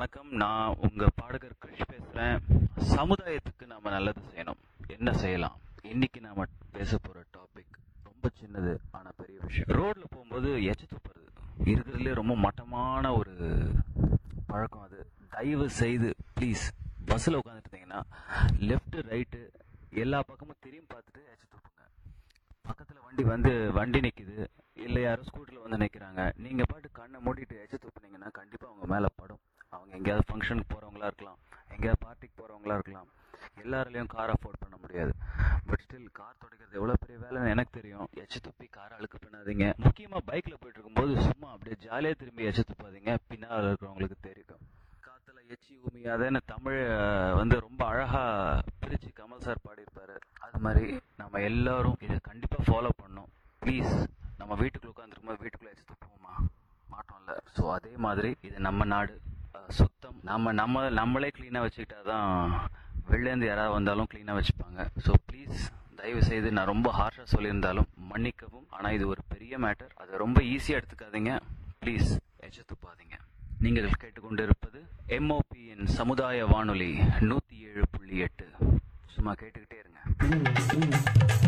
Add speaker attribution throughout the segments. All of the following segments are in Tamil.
Speaker 1: வணக்கம் நான் உங்க பாடகர் கிருஷ் பேசுறேன் சமுதாயத்துக்கு நாம நல்லது செய்யணும் என்ன செய்யலாம் இன்னைக்கு நாம பேச போற டாபிக் ரொம்ப சின்னது ஆனா பெரிய விஷயம் ரோட்ல போகும்போது எச்ச துப்புறது இருக்கிறதுலே ரொம்ப மட்டமான ஒரு பழக்கம் அது தயவு செய்து ப்ளீஸ் பஸ்ஸில் உட்காந்துட்டு இருந்தீங்கன்னா லெஃப்ட் ரைட்டு எல்லா பக்கமும் திரும்பி பார்த்துட்டு எச்ச துப்புங்க பக்கத்தில் வண்டி வந்து வண்டி நிற்குது இல்லை யாரும் ஸ்கூட்டரில் வந்து நிற்கிறாங்க நீங்கள் பாட்டு கண்ணை மூடிட்டு எச்ச துப்புனீங்கன்னா கண்டிப்பாக அவங்க மேலே படும் அவங்க எங்கேயாவது ஃபங்க்ஷனுக்கு போகிறவங்களா இருக்கலாம் எங்கேயாவது பார்ட்டிக்கு போகிறவங்களா இருக்கலாம் எல்லாருலேயும் கார் அஃபோர்ட் பண்ண முடியாது பட் ஸ்டில் கார் துடைக்கிறது எவ்வளோ பெரிய வேலைன்னு எனக்கு தெரியும் எச்ச துப்பி காரை அழுக்கு பண்ணாதீங்க முக்கியமாக பைக்கில் போயிட்டு இருக்கும்போது சும்மா அப்படியே ஜாலியாக திரும்பி எச்ச துப்பாதீங்க பின்னால் இருக்கிறவங்களுக்கு தெரியும் காத்துல எச்சி உமியாதன்னு தமிழ் அஹ், வந்து ரொம்ப அழகா பிரிச்சு கமல் சார் பாடியிருப்பாரு அது மாதிரி நம்ம எல்லாரும் இதை கண்டிப்பா ஃபாலோ பண்ணணும் ப்ளீஸ் நம்ம வீட்டுக்குள்ள உட்காந்துருக்கும்போது வீட்டுக்குள்ள எச்சு துப்புவோமா மாட்டோம்ல ஸோ அதே மாதிரி இது நம்ம நாடு அஹ், சுத்தம் நம்ம நம்ம நம்மளே க்ளீனாக வச்சுக்கிட்டாதான் வெளிலேருந்து யாராவது வந்தாலும் க்ளீனாக வச்சுப்பாங்க ஸோ ப்ளீஸ் தயவு செய்து நான் ரொம்ப ஹார்ஷாக சொல்லியிருந்தாலும் மன்னிக்கவும் ஆனால் இது ஒரு பெரிய மேட்டர் அதை ரொம்ப ஈஸியாக எடுத்துக்காதீங்க ப்ளீஸ் எச்ச துப்பாதீங்க நீங்கள் கேட்டுக்கொண்டிருப்பது எம்ஓபியின் சமுதாய வானொலி நூற்றி ஏழு புள்ளி எட்டு சும்மா கேட்டுக்கிட்டே இருங்க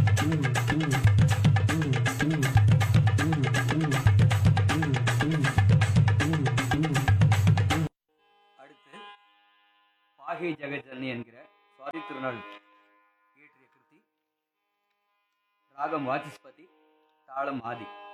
Speaker 2: அடுத்து பாகை ஜெகஜனனி என்கிற சுவாதி திருநாள் இயற்றிய கிருதி ராகம் வாசிஸ்பதி தாளம் ஆதி